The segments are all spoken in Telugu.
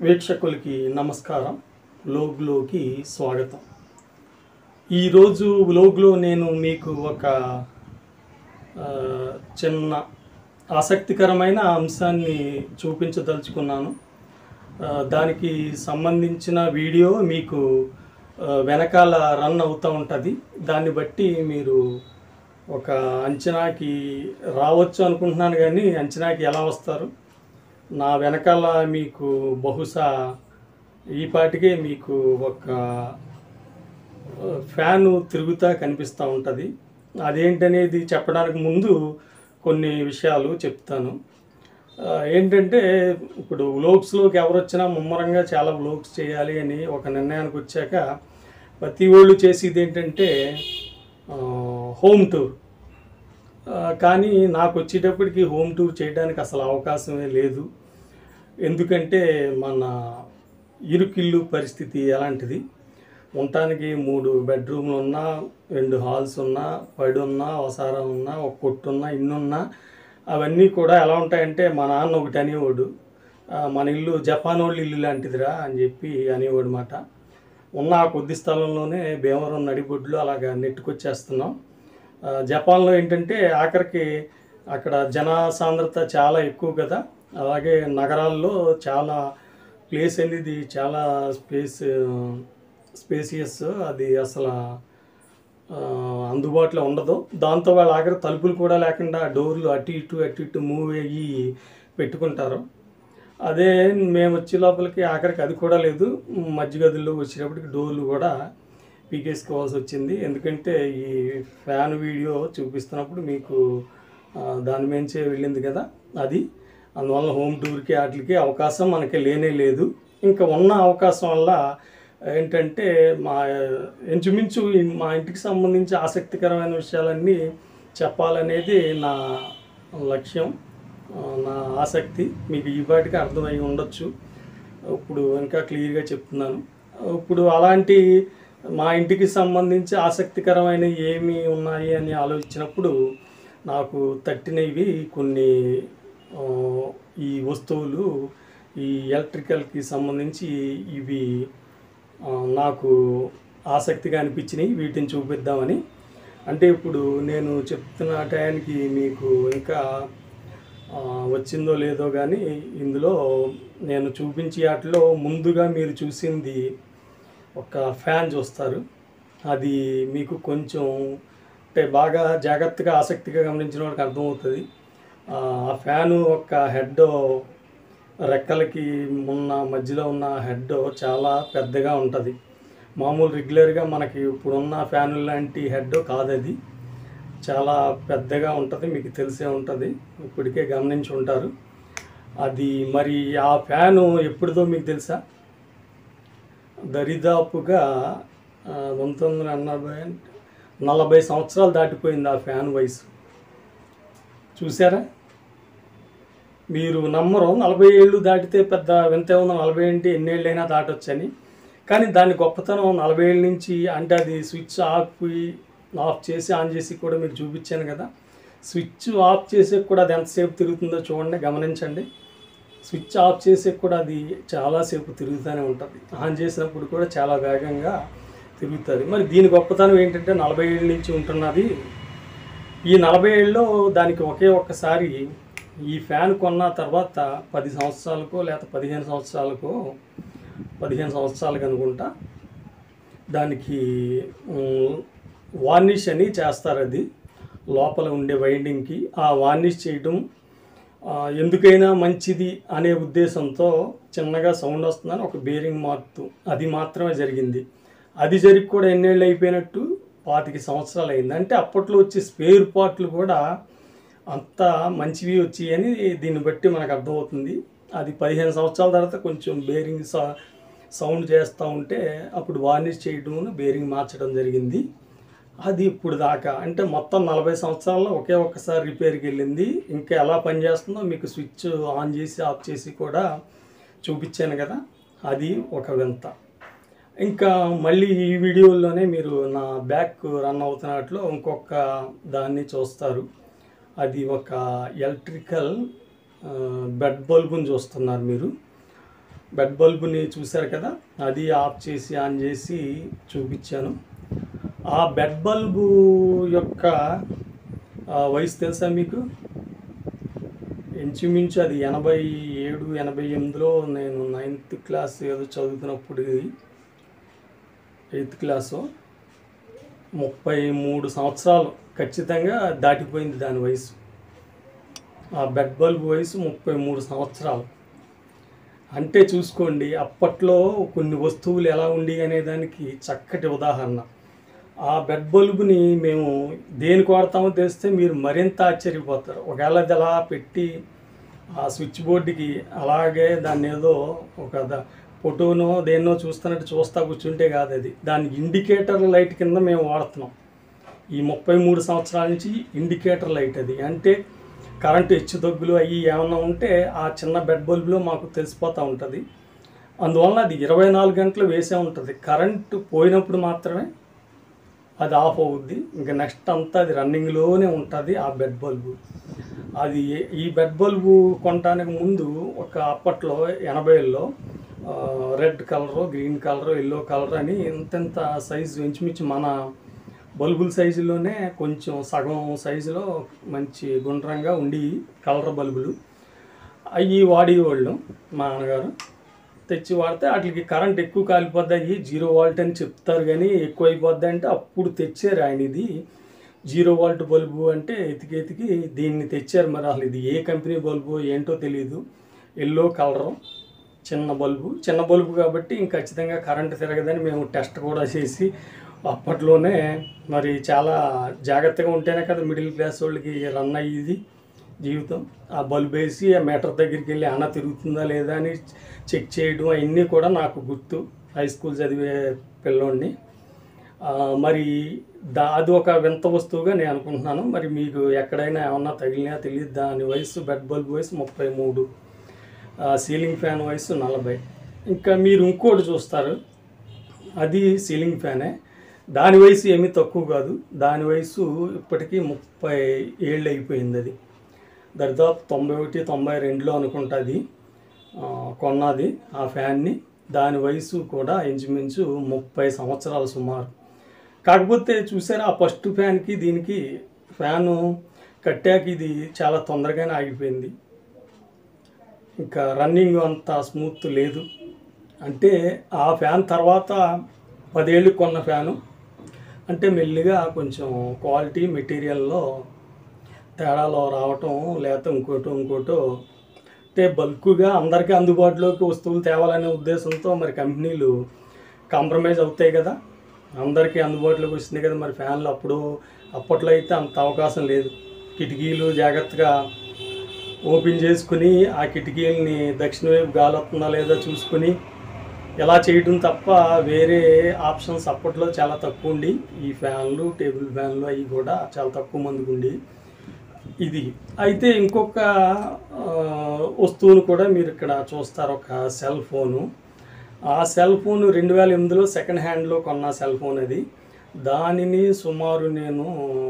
వీక్షకులకి నమస్కారం వ్లోగ్లోకి స్వాగతం ఈరోజు వ్లోగ్లో నేను మీకు ఒక ఆ, చిన్న ఆసక్తికరమైన అంశాన్ని చూపించదలుచుకున్నాను ఆ, దానికి సంబంధించిన వీడియో మీకు ఆ, వెనకాల రన్ అవుతూ ఉంటుంది దాన్ని బట్టి మీరు ఒక అంచనాకి రావచ్చు అనుకుంటున్నాను కానీ అంచనాకి ఎలా వస్తారు నా వెనకాల మీకు బహుశా ఈ పాటికే మీకు ఒక ఆ, ఫ్యాను తిరుగుతా కనిపిస్తూ ఉంటుంది అదేంటనేది చెప్పడానికి ముందు కొన్ని విషయాలు చెప్తాను ఆ, ఏంటంటే ఇప్పుడు వ్లోగ్స్లోకి ఎవరు వచ్చినా ముమ్మరంగా చాలా వ్లోగ్స్ చేయాలి అని ఒక నిర్ణయానికి వచ్చాక ప్రతి వాళ్ళు చేసేది ఏంటంటే ఆ, హోమ్ టూర్ ఆ, కానీ నాకు వచ్చేటప్పటికి హోమ్ టూర్ చేయడానికి అసలు అవకాశమే లేదు ఎందుకంటే మన ఇరుకిల్లు పరిస్థితి ఎలాంటిది ఉండటానికి మూడు బెడ్రూమ్లు ఉన్నా రెండు హాల్స్ ఉన్నా పడి ఉన్నా వసారా ఉన్నా ఒక కొట్టు ఉన్నా ఇన్ని ఉన్నా అవన్నీ కూడా ఎలా ఉంటాయంటే మా నాన్న ఒకటి అనేవాడు "ఆ, మన ఇల్లు జపాన్ వాళ్ళ ఇల్లు లాంటిదిరా అని చెప్పి అనేవాడు మాట ఉన్న ఆ కొద్ది స్థలంలోనే భీమవరం నడిబొడ్లు అలాగా నెట్టుకొచ్చేస్తున్నాం ఆ, జపాన్లో ఏంటంటే ఆఖరికి అక్కడ జన సాంద్రత చాలా ఎక్కువ కదా అలాగే నగరాల్లో చాలా ప్లేస్ అనేది చాలా స్పేస్ స్పేసియస్ అది అసలు ఆ, అందుబాటులో ఉండదు దాంతో వాళ్ళ ఆఖరి తలుపులు కూడా లేకుండా డోర్లు అటు ఇటు అటు ఇటు మూవ్ అయ్యి పెట్టుకుంటారు అదే మేము వచ్చే లోపలికి ఆఖరికి అది కూడా లేదు మధ్య గదుల్లో వచ్చేటప్పటికి డోర్లు కూడా పీకేసుకోవాల్సి వచ్చింది ఎందుకంటే ఈ ఫ్యాన్ వీడియో చూపిస్తున్నప్పుడు మీకు ఆ, దాని మించే వెళ్ళింది కదా అది అందువల్ల హోమ్ టూర్కి వాటికి అవకాశం మనకి లేనే లేదు ఇంకా ఉన్న అవకాశం వల్ల ఏంటంటే మా ఇంచుమించు ఈ మా ఇంటికి సంబంధించి ఆసక్తికరమైన విషయాలన్నీ చెప్పాలనేది నా లక్ష్యం ఆ, నా ఆసక్తి మీకు ఈ పాటికి అర్థమై ఉండొచ్చు ఇప్పుడు ఇంకా క్లియర్గా చెప్తున్నాను ఇప్పుడు అలాంటి మా ఇంటికి సంబంధించి ఆసక్తికరమైన ఏమి ఉన్నాయి అని ఆలోచించినప్పుడు నాకు తట్టినవి కొన్ని ఆ, ఈ వస్తువులు ఈ ఎలక్ట్రికల్కి సంబంధించి ఇవి ఆ, నాకు ఆసక్తిగా అనిపించినాయి వీటిని చూపిద్దామని అంటే ఇప్పుడు నేను చెప్తున్న టయానికి మీకు ఇంకా ఆ, వచ్చిందో లేదో కానీ ఇందులో నేను చూపించే వాటిలో ముందుగా మీరు చూసింది ఒక ఫ్యాన్ చూస్తారు అది మీకు కొంచెం అంటే బాగా జాగ్రత్తగా ఆసక్తిగా గమనించిన వాళ్ళకి అర్థమవుతుంది ఆ ఆ ఫ్యాను ఒక హెడ్ రెక్కలకి ఉన్న మధ్యలో ఉన్న హెడ్ చాలా పెద్దగా ఉంటుంది మామూలు రెగ్యులర్గా మనకి ఇప్పుడున్న ఫ్యాన్ లాంటి హెడ్ కాదు అది చాలా పెద్దగా ఉంటుంది మీకు తెలిసే ఉంటుంది ఇప్పటికే గమనించి ఉంటారు అది మరి ఆ ఫ్యాను ఎప్పుడుదో మీకు తెలుసా దరిదాపుగా ఆ, పంతొమ్మిది వందల ఎనభై అంటే నలభై సంవత్సరాలు దాటిపోయింది ఆ ఫ్యాన్ వయసు చూసారా మీరు నమ్మరు నలభై ఏళ్ళు దాటితే పెద్ద వింతే ఉంది నలభై ఏంటి ఎన్నేళ్ళైనా దాటొచ్చని కానీ దాని గొప్పతనం నలభై ఏళ్ళ నుంచి అంటే అది స్విచ్ ఆఫ్ ఆఫ్ చేసి ఆన్ చేసి కూడా మీకు చూపించాను కదా స్విచ్ ఆఫ్ చేసే కూడా అది ఎంతసేపు తిరుగుతుందో చూడండి గమనించండి స్విచ్ ఆఫ్ చేసే కూడా అది చాలాసేపు తిరుగుతూనే ఉంటుంది ఆన్ చేసినప్పుడు కూడా చాలా వేగంగా తిరుగుతుంది మరి దీని గొప్పతనం ఏంటంటే నలభై ఏళ్ళ నుంచి ఉంటున్నది ఈ నలభై ఏళ్ళలో దానికి ఒకే ఒక్కసారి ఈ ఫ్యాన్ కొన్న తర్వాత పది సంవత్సరాలకో లేకపోతే పదిహేను సంవత్సరాలకో పదిహేను సంవత్సరాలకు అనుకుంటా దానికి ఉమ్, వార్నిష్ అని చేస్తారు అది లోపల ఉండే వైండింగ్కి ఆ వార్నిష్ చేయడం ఆ, ఎందుకైనా మంచిది అనే ఉద్దేశంతో చిన్నగా సౌండ్ వస్తుందని ఒక బేరింగ్ మార్పు అది మాత్రమే జరిగింది అది జరిగి కూడా ఎన్నేళ్ళు అయిపోయినట్టు పాతిక సంవత్సరాలు అయింది అంటే అప్పట్లో వచ్చే స్పేర్ పార్ట్లు కూడా అంత మంచివి వచ్చి అని దీన్ని బట్టి మనకు అర్థమవుతుంది అది పదిహేను సంవత్సరాల తర్వాత కొంచెం బేరింగ్ సా- సౌండ్ చేస్తూ ఉంటే అప్పుడు వార్నిష్ చేయడం బేరింగ్ మార్చడం జరిగింది అది ఇప్పుడు దాకా అంటే మొత్తం నలభై సంవత్సరాల్లో ఒకే ఒక్కసారి రిపేర్కి వెళ్ళింది ఇంకా ఎలా పనిచేస్తుందో మీకు స్విచ్ ఆన్ చేసి ఆఫ్ చేసి కూడా చూపించాను కదా అది ఒక వింత ఇంకా మళ్ళీ ఈ వీడియోలోనే మీరు నా బ్యాక్ రన్ అవుతున్నట్లో ఇంకొక దాన్ని చూస్తారు అది ఒక ఎలక్ట్రికల్ బెడ్ బల్బుని చూస్తున్నారు మీరు బెడ్ బల్బుని చూశారు కదా అది ఆఫ్ చేసి ఆన్ చేసి చూపించాను ఆ బెడ్ బల్బు యొక్క ఆ, వయసు తెలుసా మీకు ఇంచుమించు అది ఎనభై ఏడు ఎనభై ఎనిమిదిలో నేను నైన్త్ క్లాస్ ఏదో చదువుతున్నప్పుడు ఎయిత్ క్లాసు ముప్పై మూడు సంవత్సరాలు ఖచ్చితంగా దాటిపోయింది దాని వయసు ఆ బెడ్ బల్బ్ వయసు ముప్పై మూడు సంవత్సరాలు అంటే చూసుకోండి అప్పట్లో కొన్ని వస్తువులు ఎలా ఉండి అనే దానికి చక్కటి ఉదాహరణ ఆ బెడ్ బల్బుని మేము దేనికి వాడతామో తెలిస్తే మీరు మరింత ఆశ్చర్యపోతారు ఒకవేళ అది అలా పెట్టి ఆ స్విచ్ బోర్డుకి అలాగే దాన్ని ఏదో ఒక ద- ఫోటోనో దేన్నో చూస్తున్నట్టు చూస్తా కూర్చుంటే కాదు అది దాని ఇండికేటర్ లైట్ కింద మేము వాడుతున్నాం ఈ ముప్పై మూడు సంవత్సరాల నుంచి ఇండికేటర్ లైట్ అది అంటే కరెంటు హెచ్చు తగ్గులు అవి ఏమైనా ఉంటే ఆ చిన్న బెడ్ బల్బులో మాకు తెలిసిపోతూ ఉంటుంది అందువల్ల అది ఇరవై నాలుగు గంటలు వేసే ఉంటుంది కరెంటు పోయినప్పుడు మాత్రమే అది ఆఫ్ అవుద్ది ఇంకా నెక్స్ట్ అంతా అది రన్నింగ్లోనే ఉంటుంది ఆ బెడ్ బల్బు అది ఈ బెడ్ బల్బు కొనడానికి ముందు ఒక అప్పట్లో ఎనభైలో red colour green colour yellow colour అని ఇంతెంత సైజు ఇంచుమించు మన బల్బుల సైజులోనే కొంచెం సగం సైజులో మంచి గుండ్రంగా ఉండి కలర్ బల్బులు అవి వాడేవాళ్ళు మా నాన్నగారు తెచ్చి వాడితే వాటికి కరెంట్ ఎక్కువ కాలిపోద్ది జీరో వాల్ట్ అని చెప్తారు కానీ ఎక్కువ అయిపోద్ది అంటే అప్పుడు తెచ్చారు ఆయన ఇది జీరో వాల్ట్ బల్బు అంటే ఎతికి ఎతికి దీన్ని తెచ్చారు మరి అసలు ఇది ఏ కంపెనీ బల్బు ఏంటో తెలియదు ఎల్లో కలరు చిన్న బల్బు చిన్న బల్బు కాబట్టి ఇంక ఖచ్చితంగా కరెంట్ తిరగదని మేము టెస్ట్ కూడా చేసి అప్పట్లోనే మరి చాలా జాగ్రత్తగా ఉంటేనే కదా మిడిల్ క్లాస్ వాళ్ళకి రన్ అయ్యేది జీవితం ఆ బల్బ్ వేసి ఆ మీటర్ దగ్గరికి వెళ్ళి అన్న తిరుగుతుందా లేదా అని చెక్ చేయడం అవన్నీ కూడా నాకు గుర్తు హై స్కూల్ చదివే పిల్లోడిని ఆ, మరి దా అది ఒక వింత వస్తువుగా నేను అనుకుంటున్నాను మరి మీకు ఎక్కడైనా ఏమన్నా తగిలినా తెలియదు దాని వయసు బెడ్ బల్బ్ వయసు ముప్పై మూడు ఆ, సీలింగ్ ఫ్యాన్ వయసు నలభై ఇంకా మీరు ఇంకోటి చూస్తారు అది సీలింగ్ ఫ్యానే దాని వయసు ఏమీ తక్కువ కాదు దాని వయసు ఇప్పటికీ ముప్పై ఏళ్ళు అయిపోయింది అది దరిదాపు తొంభై ఒకటి తొంభై రెండులో అనుకుంటుంది కొన్నది ఆ ఫ్యాన్ని దాని వయసు కూడా ఇంచుమించు ముప్పై సంవత్సరాలు సుమారు కాకపోతే చూసారా ఆ ఫస్ట్ ఫ్యాన్కి దీనికి ఫ్యాను కట్టాక ఇది చాలా తొందరగానే ఆగిపోయింది ఇంకా రన్నింగ్ అంత స్మూత్ లేదు అంటే ఆ ఫ్యాన్ తర్వాత పదేళ్ళు కొన్న ఫ్యాను అంటే మెల్లిగా కొంచెం క్వాలిటీ మెటీరియల్లో తేడాలో రావటం లేకపోతే ఇంకోటో ఇంకోటో అంటే బల్క్గా అందరికీ అందుబాటులోకి వస్తువులు తేవాలనే ఉద్దేశంతో మరి కంపెనీలు కాంప్రమైజ్ అవుతాయి కదా అందరికీ అందుబాటులోకి వస్తుంది కదా మరి ఫ్యాన్లు అప్పుడు అప్పట్లో అయితే అంత అవకాశం లేదు కిటికీలు జాగ్రత్తగా ఓపెన్ చేసుకుని ఆ కిటికీలని దక్షిణ వైపు గాలి వస్తుందా లేదా చూసుకుని ఇలా చేయడం తప్ప వేరే ఆప్షన్స్ అప్పట్లో చాలా తక్కువ ఉండి ఈ ఫ్యాన్లు టేబుల్ ఫ్యాన్లు అవి కూడా చాలా తక్కువ మందికి ఉండి ఇది అయితే ఇంకొక ఆ, వస్తువును కూడా మీరు ఇక్కడ చూస్తారు ఒక సెల్ ఫోను ఆ సెల్ ఫోన్ రెండు వేల ఎనిమిదిలో సెకండ్ హ్యాండ్లో కొన్న సెల్ ఫోన్ అది దానిని సుమారు నేను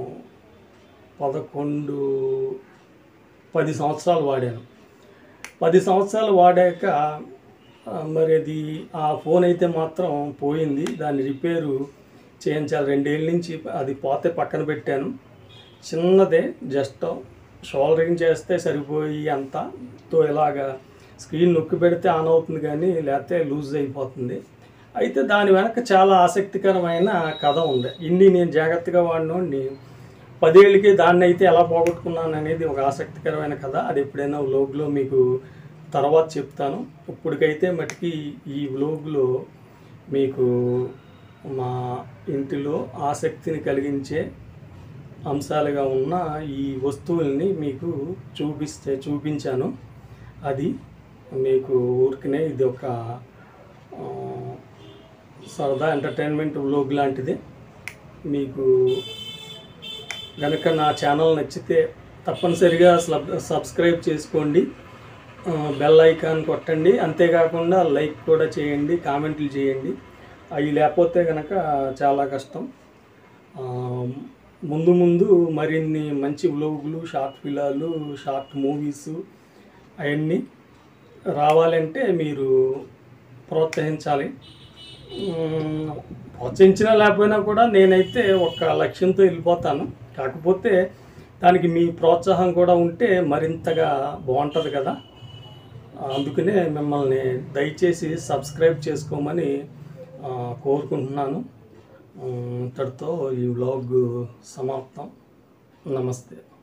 పదకొండు పది సంవత్సరాలు వాడాను పది సంవత్సరాలు వాడాక ఆ, మరి అది ఆ ఫోన్ అయితే మాత్రం పోయింది దాన్ని రిపేరు చేయించాలి రెండేళ్ళ నుంచి అది పోతే పక్కన పెట్టాను చిన్నదే జస్ట్ షోల్డరింగ్ చేస్తే సరిపోయి అంత తో ఇలాగా స్క్రీన్ నొక్కి పెడితే ఆన్ అవుతుంది కానీ లేకపోతే లూజ్ అయిపోతుంది అయితే దాని వెనక చాలా ఆసక్తికరమైన కథ ఉంది ఇన్ని నేను జాగ్రత్తగా వాడినోడిని పదేళ్ళకి దాన్ని అయితే ఎలా పోగొట్టుకున్నాను అనేది ఒక ఆసక్తికరమైన కథ అది ఎప్పుడైనా వ్లోగ్లో మీకు తర్వాత చెప్తాను ఇప్పటికైతే మటుకి ఈ వ్లోగ్లో మీకు మా ఇంటిలో ఆసక్తిని కలిగించే అంశాలుగా ఉన్న ఈ వస్తువుల్ని మీకు చూపిస్తే చూపించాను అది మీకు ఊరికనే ఇది ఒక ఆ, సరదా ఎంటర్టైన్మెంట్ వ్లోగ్ లాంటిది మీకు కనుక నా ఛానల్ నచ్చితే తప్పనిసరిగా సబ్ సబ్స్క్రైబ్ చేసుకోండి ఆ, బెల్ ఐకాన్ కొట్టండి అంతేకాకుండా లైక్ కూడా చేయండి కామెంట్లు చేయండి అవి లేకపోతే కనుక చాలా కష్టం ఆ, ముందు ముందు మరిన్ని మంచి వ్లోగులు షార్ట్ ఫిలాలు షార్ట్ మూవీస్ అవన్నీ రావాలంటే మీరు ప్రోత్సహించాలి మ్మ్, ప్రోత్సహించినా లేకపోయినా కూడా నేనైతే ఒక లక్ష్యంతో వెళ్ళిపోతాను కాకపోతే దానికి మీ ప్రోత్సాహం కూడా ఉంటే మరింతగా బాగుంటుంది కదా అందుకనే మిమ్మల్ని దయచేసి సబ్స్క్రైబ్ చేసుకోమని ఆ, కోరుకుంటున్నాను మ్మ్, ఇంతటితో ఈ వ్లాగ్ సమాప్తం నమస్తే